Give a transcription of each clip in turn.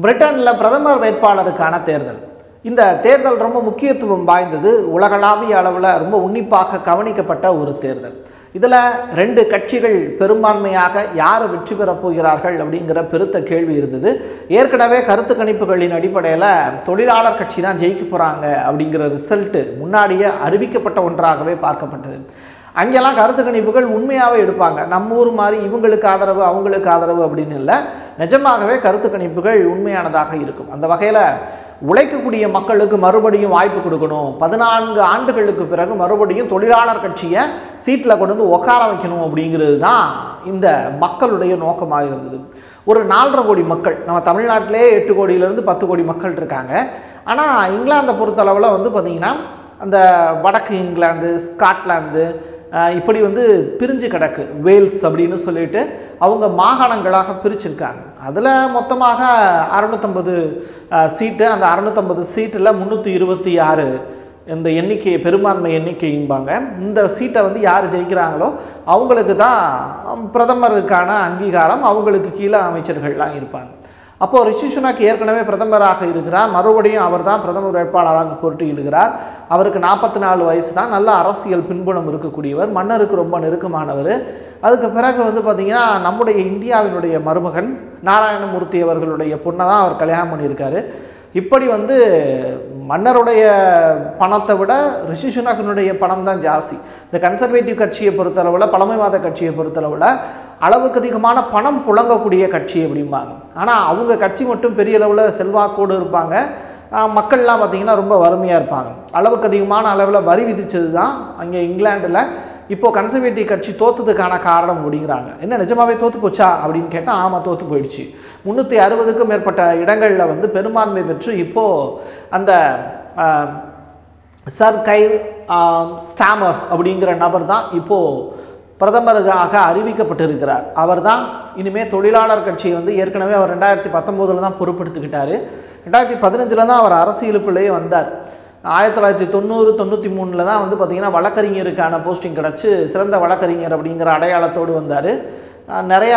பிரிட்டனில் பிரதமர் வேட்பாளருக்கான தேர்தல் இந்த தேர்தல் ரொம்ப முக்கியத்துவம் வாய்ந்தது உலகளாவிய அளவில் ரொம்ப உன்னிப்பாக கவனிக்கப்பட்ட ஒரு தேர்தல் இதில் ரெண்டு கட்சிகள் பெரும்பான்மையாக யார் வெற்றி பெறப் போகிறார்கள் அப்படிங்கிற பெருத்த கேள்வி இருந்தது ஏற்கனவே கருத்து கணிப்புகளின் அடிப்படையில் தொழிலாளர் கட்சி தான் ஜெயிக்க போகிறாங்க அப்படிங்கிற ரிசல்ட்டு முன்னாடியே அறிவிக்கப்பட்ட ஒன்றாகவே பார்க்கப்பட்டது அங்கெல்லாம் கருத்து கணிப்புகள் உண்மையாகவே எடுப்பாங்க நம்ம ஊர் மாதிரி இவங்களுக்கு ஆதரவு அவங்களுக்கு ஆதரவு அப்படின்னு இல்லை நிஜமாகவே கருத்து கணிப்புகள் உண்மையானதாக இருக்கும் அந்த வகையில் உழைக்கக்கூடிய மக்களுக்கு மறுபடியும் வாய்ப்பு கொடுக்கணும் பதினான்கு ஆண்டுகளுக்கு பிறகு மறுபடியும் தொழிலாளர் கட்சியை சீட்டில் கொண்டு வந்து உட்கார வைக்கணும் அப்படிங்கிறது தான் இந்த மக்களுடைய நோக்கமாக இருந்தது ஒரு நாலரை கோடி மக்கள் நம்ம தமிழ்நாட்டிலே எட்டு கோடியிலேருந்து பத்து கோடி மக்கள் இருக்காங்க ஆனால் இங்கிலாந்தை பொறுத்தளவில் வந்து பார்த்திங்கன்னா அந்த வடக்கு இங்கிலாந்து ஸ்காட்லாந்து அஹ், இப்படி வந்து பிரிஞ்சு கிடக்கு வேல்ஸ் அப்படின்னு சொல்லிட்டு அவங்க மாகாணங்களாக பிரிச்சிருக்காங்க அதில் மொத்தமாக அறுநூத்தம்பது சீட்டு அந்த அறுநூத்தம்பது சீட்டில் முந்நூற்றி இருபத்தி ஆறு இந்த எண்ணிக்கை பெரும்பான்மை எண்ணிக்கைம்பாங்க இந்த சீட்டை வந்து யார் ஜெயிக்கிறாங்களோ அவங்களுக்கு தான் பிரதமருக்கான அங்கீகாரம் அவங்களுக்கு கீழே அமைச்சர்கள்லாம் இருப்பாங்க அப்போது ரிஷி சுனக் ஏற்கனவே பிரதமராக இருக்கிறார் மறுபடியும் அவர் தான் பிரதமர் வேட்பாளராக போட்டியிடுகிறார் அவருக்கு நாற்பத்தி நாலு வயசு தான் நல்ல அரசியல் பின்புலம் இருக்கக்கூடியவர் மன்னருக்கு ரொம்ப நெருக்கமானவர் அதுக்கு பிறகு வந்து பார்த்திங்கன்னா நம்முடைய இந்தியாவினுடைய மருமகன் நாராயணமூர்த்தி அவர்களுடைய பொண்ணை தான் அவர் கல்யாணம் பண்ணியிருக்காரு இப்படி வந்து மன்னருடைய பணத்தை விட ரிஷி சுனகனுடைய பணம் தான் ஜாஸ்தி இந்த கன்சர்வேட்டிவ் கட்சியை பொறுத்தளவில் பழமைவாத கட்சியை பொறுத்தளவில் அளவுக்கு அதிகமான பணம் புழங்கக்கூடிய கட்சி அப்படிம்பாங்க ஆனால் அவங்க கட்சி மட்டும் பெரிய அளவில் செல்வாக்கோடு இருப்பாங்க ஆஹ் மக்கள்லாம் பார்த்திங்கன்னா ரொம்ப வறுமையாக இருப்பாங்க அளவுக்கு அதிகமான அளவில் வரி விதிச்சது தான் அங்கே இங்கிலாண்டில் இப்போது கன்சர்வேட்டிவ் கட்சி தோத்ததுக்கான காரணம் அப்படிங்கிறாங்க என்ன நிஜமாவே தோத்து போச்சா அப்படின்னு கேட்டால் ஆமாம் தோத்து போயிடுச்சு முந்நூற்றி அறுபதுக்கும் மேற்பட்ட இடங்களில் வந்து பெரும்பான்மை பெற்று இப்போது அந்த ஆஹ், சர் கைர் ஆம், ஸ்டாமர் அப்படிங்கிற நபர் தான் இப்போது பிரதமருக்காக அறிவிக்கப்பட்டிருக்கிறார் அவர் தான் இனிமேல் தொழிலாளர் கட்சியை வந்து ஏற்கனவே அவர் ரெண்டாயிரத்தி பத்தொம்போதில் தான் பொறுப்பெடுத்துக்கிட்டாரு ரெண்டாயிரத்தி பதினஞ்சில் தான் அவர் அரசியலுக்குள்ளேயே வந்தார் ஆயிரத்தி தொள்ளாயிரத்தி தொண்ணூறு தொண்ணூற்றி மூணில் தான் வந்து பார்த்திங்கன்னா வழக்கறிஞருக்கான போஸ்டிங் கிடச்சி சிறந்த வழக்கறிஞர் அப்படிங்கிற அடையாளத்தோடு வந்தார் அஹ் நிறையா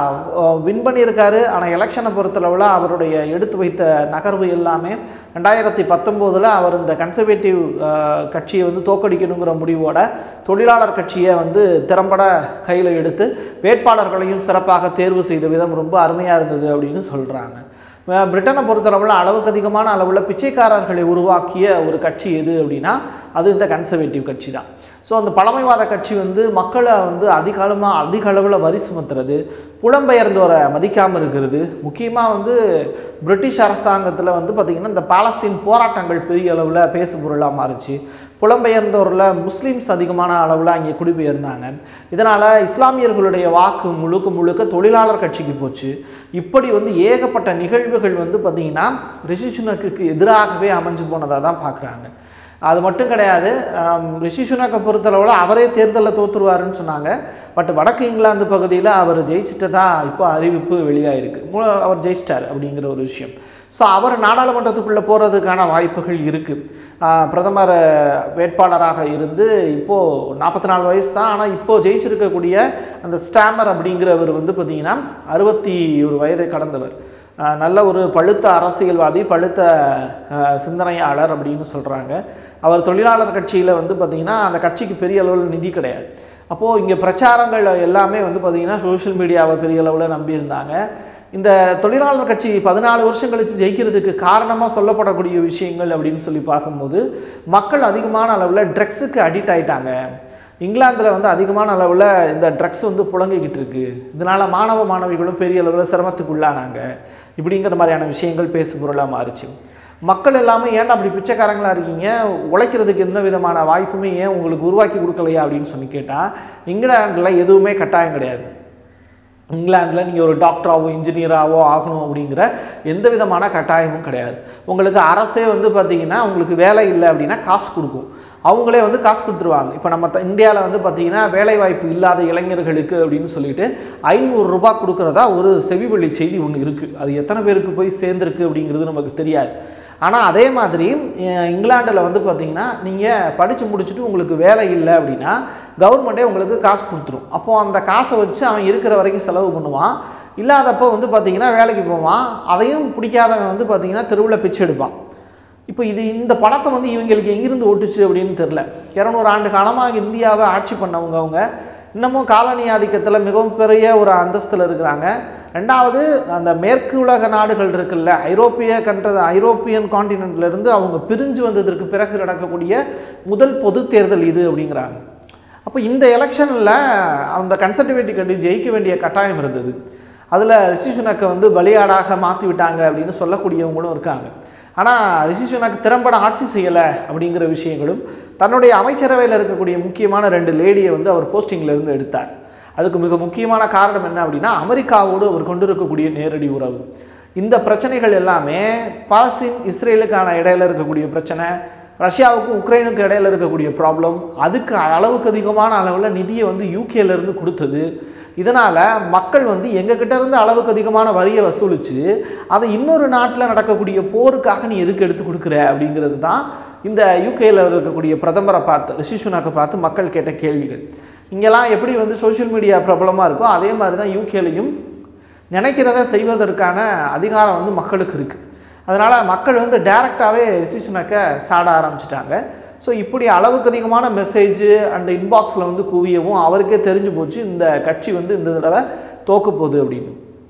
வின் பண்ணியிருக்காரு ஆனால் எலெக்ஷனை பொறுத்தளவில் அவருடைய எடுத்து வைத்த நகர்வு எல்லாமே ரெண்டாயிரத்தி பத்தொம்போதில் அவர் இந்த கன்சர்வேட்டிவ் கட்சியை வந்து தோக்கடிக்கணுங்கிற முடிவோட தொழிலாளர் கட்சியை வந்து திறம்பட கையில் எடுத்து வேட்பாளர்களையும் சிறப்பாக தேர்வு செய்த விதம் ரொம்ப அருமையாக இருந்தது அப்படின்னு சொல்கிறாங்க அஹ் பிரிட்டனை பொறுத்தளவில் அளவுக்கு அதிகமான அளவில் பிச்சைக்காரர்களை உருவாக்கிய ஒரு கட்சி எது அப்படின்னா அது இந்த கன்சர்வேட்டிவ் கட்சி தான் ஸோ அந்த பழமைவாத கட்சி வந்து மக்களை வந்து அதிக அளமாக அதிக அளவில் வரி சுமத்துறது புலம்பெயர்ந்தோரை மதிக்காமல் இருக்கிறது முக்கியமாக வந்து பிரிட்டிஷ் அரசாங்கத்தில் வந்து பார்த்திங்கன்னா இந்த பாலஸ்தீன் போராட்டங்கள் பெரிய அளவில் பேசு பொருளாக மாறுச்சு புலம்பெயர்ந்தோரில் முஸ்லீம்ஸ் அதிகமான அளவில் அங்கே குடிபெயர்ந்தாங்க இதனால் இஸ்லாமியர்களுடைய வாக்கு முழுக்க முழுக்க தொழிலாளர் கட்சிக்கு போச்சு இப்படி வந்து ஏகப்பட்ட நிகழ்வுகள் வந்து பார்த்திங்கன்னா ரிஷி சுனக்குக்கு எதிராகவே அமைஞ்சு போனதாக தான் பார்க்குறாங்க அது மட்டும் கிடையாது ஆம், ரிஷி சுனக்கை பொறுத்தளவில் அவரே தேர்தலில் தோற்றுருவாருன்னு சொன்னாங்க பட் வடக்கு இங்கிலாந்து பகுதியில் அவர் ஜெயிச்சிட்டதா இப்போ அறிவிப்பு வெளியாயிருக்கு மு- அவர் ஜெயிச்சிட்டார் அப்படிங்கிற ஒரு விஷயம் ஸோ அவர் நாடாளுமன்றத்துக்குள்ளே போகிறதுக்கான வாய்ப்புகள் இருக்குது பிரதமர் வேட்பாளராக இருந்து இப்போது நாற்பத்தி நாலு வயசு தான் ஆனால் இப்போது ஜெயிச்சிருக்கக்கூடிய அந்த ஸ்டாமர் அப்படிங்கிறவர் வந்து பார்த்திங்கன்னா அறுபத்தி ஒரு வயதை கடந்தவர் ஆஹ் நல்ல ஒரு பழுத்த அரசியல்வாதி பழுத்த ஆஹ் சிந்தனையாளர் அப்படின்னு சொல்கிறாங்க அவர் தொழிலாளர் கட்சியில் வந்து பார்த்திங்கன்னா அந்த கட்சிக்கு பெரிய அளவில் நிதி கிடையாது அப்போது இங்கே பிரச்சாரங்கள் எல்லாமே வந்து பார்த்திங்கன்னா சோஷியல் மீடியாவை பெரிய அளவில் நம்பியிருந்தாங்க இந்த தொழிலாளர் கட்சி பதினாலு வருஷம் கழித்து ஜெயிக்கிறதுக்கு காரணமாக சொல்லப்படக்கூடிய விஷயங்கள் அப்படின்னு சொல்லி பார்க்கும்போது மக்கள் அதிகமான அளவில் ட்ரக்ஸுக்கு அடிக்ட் ஆயிட்டாங்க இங்கிலாந்தில் வந்து அதிகமான அளவில் இந்த ட்ரக்ஸ் வந்து புழங்கிக்கிட்டு இருக்கு இதனால் மாணவ மாணவிகளும் பெரிய அளவில் சிரமத்துக்கு உள்ளானாங்க இப்படிங்கிற மாதிரியான விஷயங்கள் பேசு பொருளாக மாறுச்சு மக்கள் எல்லாமே ஏன்டா அப்படி பிச்சைக்காரங்களா இருக்கீங்க உழைக்கிறதுக்கு எந்த விதமான வாய்ப்புமே ஏன் உங்களுக்கு உருவாக்கி கொடுக்கலையா அப்படின்னு சொல்லி கேட்டால் இங்கிலாந்தில் எதுவுமே கட்டாயம் கிடையாது இங்கிலாந்தில் நீங்கள் ஒரு டாக்டராகவோ இன்ஜினியராகவோ ஆகணும் அப்படிங்கிற எந்த விதமான கட்டாயமும் கிடையாது உங்களுக்கு அரசே வந்து பார்த்தீங்கன்னா உங்களுக்கு வேலை இல்லை அப்படின்னா காசு கொடுக்கும் அவங்களே வந்து காசு கொடுத்துருவாங்க இப்போ நம்ம இந்தியாவில் வந்து பார்த்தீங்கன்னா வேலைவாய்ப்பு இல்லாத இளைஞர்களுக்கு அப்படின்னு சொல்லிட்டு ஐநூறு ரூபாய் கொடுக்குறதா ஒரு செவிவழி செய்தி ஒன்று இருக்குது அது எத்தனை பேருக்கு போய் சேர்ந்துருக்கு அப்படிங்கிறது நமக்கு தெரியாது ஆனால் அதே மாதிரி அஹ், இங்கிலாண்டில் வந்து பார்த்தீங்கன்னா நீங்கள் படித்து முடிச்சுட்டு உங்களுக்கு வேலை இல்லை அப்படின்னா கவர்மெண்ட்டே உங்களுக்கு காசு கொடுத்துரும் அப்போது அந்த காசை வச்சு அவன் இருக்கிற வரைக்கும் செலவு பண்ணுவான் இல்லாதப்போ வந்து பார்த்திங்கன்னா வேலைக்கு போவான் அதையும் பிடிக்காதவன் வந்து பார்த்திங்கன்னா தெருவில் பிச்சை எடுப்பான் இப்போ இது இந்த பழக்கம் வந்து இவங்களுக்கு எங்கிருந்து ஓட்டுச்சு அப்படின்னு தெரில இரநூறு ஆண்டு காலமாக இந்தியாவை ஆட்சி பண்ணவங்க அவங்க இன்னமும் காலனி ஆதிக்கத்தில் மிகவும் பெரிய ஒரு அந்தஸ்தில் இருக்கிறாங்க ரெண்டாவது அந்த மேற்கு உலக நாடுகள் இருக்குல்ல ஐரோப்பிய கண்ட ஐரோப்பியன் காண்டினென்ட்ல இருந்து அவங்க பிரிஞ்சு வந்ததற்கு பிறகு நடக்கக்கூடிய முதல் பொது தேர்தல் இது அப்படிங்கிறாங்க அப்போ இந்த எலெக்ஷனில் அந்த கன்சர்வேட்டிவ் கண்டி ஜெயிக்க வேண்டிய கட்டாயம் இருந்தது அதில் ரிஷி சுனக்கை வந்து பலியாடாக மாற்றி விட்டாங்க அப்படின்னு சொல்லக்கூடியவங்களும் இருக்காங்க ஆனால் ரிஷி சுனக் திறம்பட ஆட்சி செய்யலை அப்படிங்கிற விஷயங்களும் தன்னுடைய அமைச்சரவையில் இருக்கக்கூடிய முக்கியமான ரெண்டு லேடியை வந்து அவர் போஸ்டிங்ல இருந்து எடுத்தார் அதுக்கு மிக முக்கியமான காரணம் என்ன அப்படின்னா அமெரிக்காவோடு அவர் கொண்டிருக்கக்கூடிய நேரடி உறவு இந்த பிரச்சனைகள் எல்லாமே பாலஸ்தீன் இஸ்ரேலுக்கான இடையில இருக்கக்கூடிய பிரச்சனை ரஷ்யாவுக்கும் உக்ரைனுக்கும் இடையில இருக்கக்கூடிய ப்ராப்ளம் அதுக்கு அளவுக்கு அதிகமான அளவில் நிதியை வந்து யூகேல இருந்து கொடுத்தது இதனால் மக்கள் வந்து எங்ககிட்ட இருந்து அளவுக்கு அதிகமான வரியை வசூலித்து அதை இன்னொரு நாட்டில் நடக்கக்கூடிய போருக்காக நீ எதுக்கு எடுத்து கொடுக்குற அப்படிங்கிறது தான் இந்த யூகேல இருக்கக்கூடிய பிரதமரை பார்த்து ரிஷி சுனாக்கை பார்த்து மக்கள் கேட்ட கேள்விகள் இங்கெல்லாம் எப்படி வந்து சோஷியல் மீடியா பிரபலமாக இருக்கோ அதே மாதிரி தான் யூகேலையும் நினைக்கிறத செய்வதற்கான அதிகாரம் வந்து மக்களுக்கு இருக்குது அதனால் மக்கள் வந்து டைரெக்டாகவே ரிஷி சுனாக்கை சாட ஆரம்பிச்சிட்டாங்க ஸோ இப்படி அளவுக்கு அதிகமான மெசேஜ் அண்ட் இன்பாக்ஸில் வந்து குவியவும் அவருக்கே தெரிஞ்சு போச்சு இந்த கட்சி வந்து இந்த தடவை தோக்க போகுது அப்படின்னு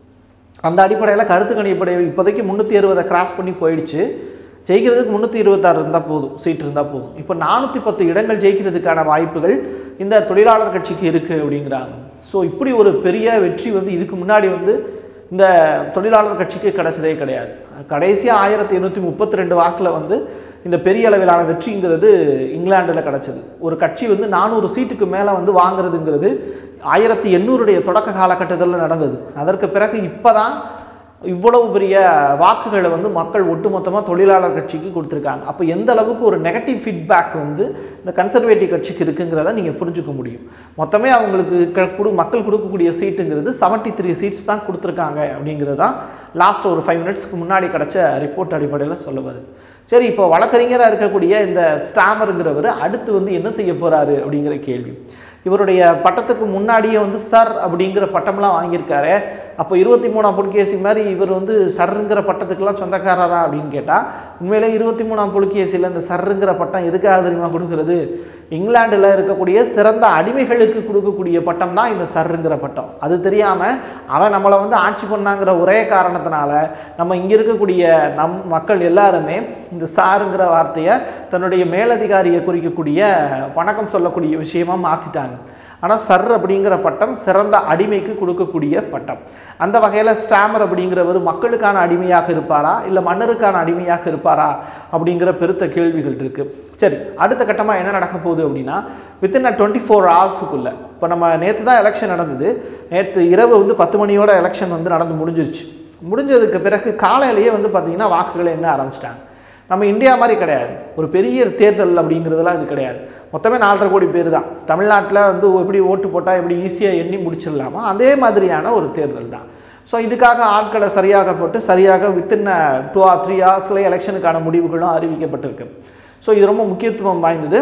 அந்த அடிப்படையில் கருத்து கணிப்படை இப்போதைக்கு முந்நூற்றி அறுபதை கிராஸ் பண்ணி போயிடுச்சு ஜெயிக்கிறதுக்கு முந்நூற்றி இருபத்தாறு இருந்தால் போதும் சீட் இருந்தால் போதும் இப்போ நானூற்றி பத்து இடங்கள் ஜெயிக்கிறதுக்கான வாய்ப்புகள் இந்த தொழிலாளர் கட்சிக்கு இருக்குது அப்படிங்கிறாங்க ஸோ இப்படி ஒரு பெரிய வெற்றி வந்து இதுக்கு முன்னாடி வந்து இந்த தொழிலாளர் கட்சிக்கு கிடைச்சதே கிடையாது கடைசியாக ஆயிரத்தி எண்ணூற்றி முப்பத்தி ரெண்டு வாக்கில் வந்து இந்த பெரிய அளவிலான வெற்றிங்கிறது இங்கிலாண்டில் கிடச்சிது ஒரு கட்சி வந்து நானூறு சீட்டுக்கு மேலே வந்து வாங்குறதுங்கிறது ஆயிரத்தி எண்ணூறுடைய தொடக்க காலகட்டத்தில் நடந்தது அதற்கு பிறகு இப்போ தான் இவ்வளவு பெரிய வாக்குகளை வந்து மக்கள் ஒட்டுமொத்தமாக தொழிலாளர் கட்சிக்கு கொடுத்துருக்காங்க அப்போ எந்த அளவுக்கு ஒரு நெகட்டிவ் ஃபீட்பேக் வந்து இந்த கன்சர்வேட்டிவ் கட்சிக்கு இருக்குங்கிறத நீங்கள் புரிஞ்சுக்க முடியும் மொத்தமே அவங்களுக்கு க- கொடு மக்கள் கொடுக்கக்கூடிய சீட்டுங்கிறது 73 த்ரீ சீட்ஸ் தான் கொடுத்துருக்காங்க அப்படிங்கிறது தான் லாஸ்ட் ஒரு ஃபைவ் மினிட்ஸ்க்கு முன்னாடி கிடச்ச ரிப்போர்ட் அடிப்படையில் சொல்ல வருது சரி இப்போ வழக்கறிஞராக இருக்கக்கூடிய இந்த ஸ்டாமருங்கிறவர் அடுத்து வந்து என்ன செய்ய போகிறாரு அப்படிங்கிற கேள்வி இவருடைய பட்டத்துக்கு முன்னாடியே வந்து சர் அப்படிங்கிற பட்டம்லாம் வாங்கியிருக்காரு அப்போ இருபத்தி மூணாம் புலிகேசி மாதிரி இவர் வந்து சர்ங்கிற பட்டத்துக்கெல்லாம் சொந்தக்காரரா அப்படின்னு கேட்டால் உண்மையிலே இருபத்தி மூணாம் புலிகேசியில் இந்த சர்ங்கிற பட்டம் எதுக்காக தெரியுமா கொடுக்கறது இங்கிலாண்டில் இருக்கக்கூடிய சிறந்த அடிமைகளுக்கு கொடுக்கக்கூடிய பட்டம் தான் இந்த சர்ங்கிற பட்டம் அது தெரியாமல் அவன் நம்மளை வந்து ஆட்சி பண்ணாங்கிற ஒரே காரணத்தினால நம்ம இங்கே இருக்கக்கூடிய நம் மக்கள் எல்லாருமே இந்த சாருங்கிற வார்த்தையை தன்னுடைய மேலதிகாரியை குறிக்கக்கூடிய வணக்கம் சொல்லக்கூடிய விஷயமா மாற்றிட்டாங்க ஆனால் சர் அப்படிங்கிற பட்டம் சிறந்த அடிமைக்கு கொடுக்கக்கூடிய பட்டம் அந்த வகையில் ஸ்டாமர் அப்படிங்கிறவர் மக்களுக்கான அடிமையாக இருப்பாரா இல்லை மன்னருக்கான அடிமையாக இருப்பாரா அப்படிங்கிற பெருத்த கேள்விகள் இருக்குது சரி அடுத்த கட்டமாக என்ன நடக்க போகுது அப்படின்னா வித்தின் அ டுவெண்ட்டி ஃபோர் ஹவர்ஸுக்குள்ளே இப்போ நம்ம நேற்று தான் எலெக்ஷன் நடந்தது நேற்று இரவு வந்து பத்து மணியோட எலெக்ஷன் வந்து நடந்து முடிஞ்சிருச்சு முடிஞ்சதுக்கு பிறகு காலையிலேயே வந்து பார்த்திங்கன்னா வாக்குகளை எண்ண ஆரம்பிச்சிட்டாங்க நம்ம இந்தியா மாதிரி கிடையாது ஒரு பெரிய தேர்தல் அப்படிங்கிறதுலாம் இது கிடையாது மொத்தமே நாலரை கோடி பேர் தான் தமிழ்நாட்டில் வந்து எப்படி ஓட்டு போட்டால் எப்படி ஈஸியாக எண்ணி முடிச்சிடலாமோ அதே மாதிரியான ஒரு தேர்தல் தான் ஸோ இதுக்காக ஆட்களை சரியாக போட்டு சரியாக வித்தின் டூ ஆர் த்ரீ ஹவர்ஸில் எலெக்ஷனுக்கான முடிவுகளும் அறிவிக்கப்பட்டிருக்கு ஸோ இது ரொம்ப முக்கியத்துவம் வாய்ந்தது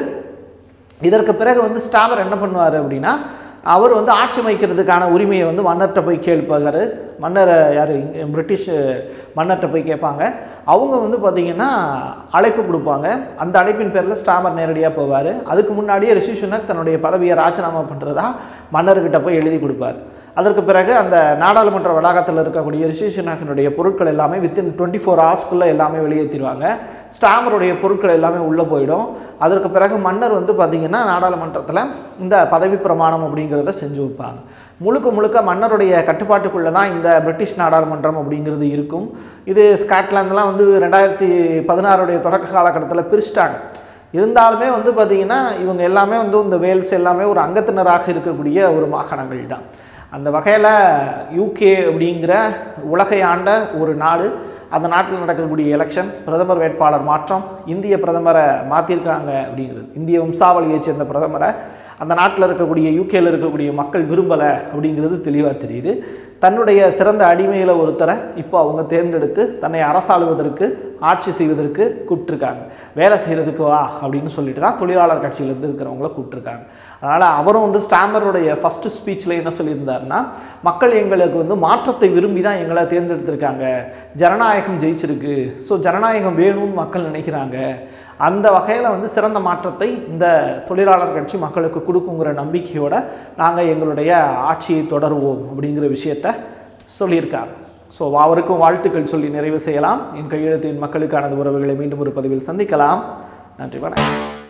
இதற்கு பிறகு வந்து ஸ்டாமர் என்ன பண்ணுவார் அப்படின்னா அவர் வந்து ஆட்சி அமைக்கிறதுக்கான உரிமையை வந்து மன்னர்கிட்ட போய் கேட்பாரு மன்னர் யார் பிரிட்டிஷ் மன்னர்கிட்ட போய் கேட்பாங்க அவங்க வந்து பார்த்திங்கன்னா அழைப்பு கொடுப்பாங்க அந்த அழைப்பின் பேரில் ஸ்டாமர் நேரடியாக போவார் அதுக்கு முன்னாடியே ரிஷி சுனக் தன்னுடைய பதவியை ராஜினாமா பண்ணுறதா மன்னர்கிட்ட போய் எழுதி கொடுப்பார் அதற்கு பிறகு அந்த நாடாளுமன்ற வளாகத்தில் இருக்கக்கூடிய ரிஷி சுனாக்கினுடைய பொருட்கள் எல்லாமே வித்தின் டுவெண்ட்டி ஃபோர் ஹவர்ஸ்க்குள்ளே எல்லாமே வெளியேற்றிடுவாங்க ஸ்டாமருடைய பொருட்கள் எல்லாமே உள்ளே போயிடும் அதற்கு பிறகு மன்னர் வந்து பார்த்திங்கன்னா நாடாளுமன்றத்தில் இந்த பதவி பிரமாணம் அப்படிங்கிறத செஞ்சு வைப்பாங்க முழுக்க முழுக்க மன்னருடைய கட்டுப்பாட்டுக்குள்ளே தான் இந்த பிரிட்டிஷ் நாடாளுமன்றம் அப்படிங்கிறது இருக்கும் இது ஸ்காட்லாந்துலாம் வந்து ரெண்டாயிரத்தி பதினாறுடைய தொடக்க காலகட்டத்தில் பிரிச்சிட்டாங்க இருந்தாலுமே வந்து பார்த்திங்கன்னா இவங்க எல்லாமே வந்து இந்த வேல்ஸ் எல்லாமே ஒரு அங்கத்தினராக இருக்கக்கூடிய ஒரு மாகாணங்கள் தான் அந்த வகையில் யூகே அப்படிங்கிற உலகை ஆண்ட ஒரு நாடு அந்த நாட்டில் நடக்கக்கூடிய எலெக்ஷன் பிரதமர் வேட்பாளர் மாற்றம் இந்திய பிரதமரை மாற்றிருக்காங்க அப்படிங்கிறது இந்திய வம்சாவளியைச் சேர்ந்த பிரதமரை அந்த நாட்டில் இருக்கக்கூடிய யூகேல இருக்கக்கூடிய மக்கள் விரும்பலை அப்படிங்கிறது தெளிவாக தெரியுது தன்னுடைய சிறந்த அடிமையில் ஒருத்தரை இப்போ அவங்க தேர்ந்தெடுத்து தன்னை அரசாளுவதற்கு ஆட்சி செய்வதற்கு கூப்பிட்டுருக்காங்க வேலை செய்கிறதுக்கு வா அப்படின்னு சொல்லிட்டு தான் தொழிலாளர் கட்சியிலேருந்து இருக்கிறவங்கள கூப்பிட்டுருக்காங்க அதனால் அவரும் வந்து ஸ்டாமருடைய ஃபஸ்ட்டு ஸ்பீச்சில் என்ன சொல்லியிருந்தாருன்னா மக்கள் எங்களுக்கு வந்து மாற்றத்தை விரும்பி தான் எங்களை தேர்ந்தெடுத்திருக்காங்க ஜனநாயகம் ஜெயிச்சிருக்கு ஸோ ஜனநாயகம் வேணும்னு மக்கள் நினைக்கிறாங்க அந்த வகையில் வந்து சிறந்த மாற்றத்தை இந்த தொழிலாளர் கட்சி மக்களுக்கு கொடுக்குங்கிற நம்பிக்கையோட நாங்கள் எங்களுடைய ஆட்சியை தொடருவோம் அப்படிங்கிற விஷயத்த சொல்லியிருக்காங்க ஸோ அவருக்கும் வாழ்த்துக்கள் சொல்லி நிறைவு செய்யலாம் என் கையெழுத்தின் மக்களுக்கானது உறவுகளை மீண்டும் ஒரு பதிவில் சந்திக்கலாம் நன்றி வணக்கம்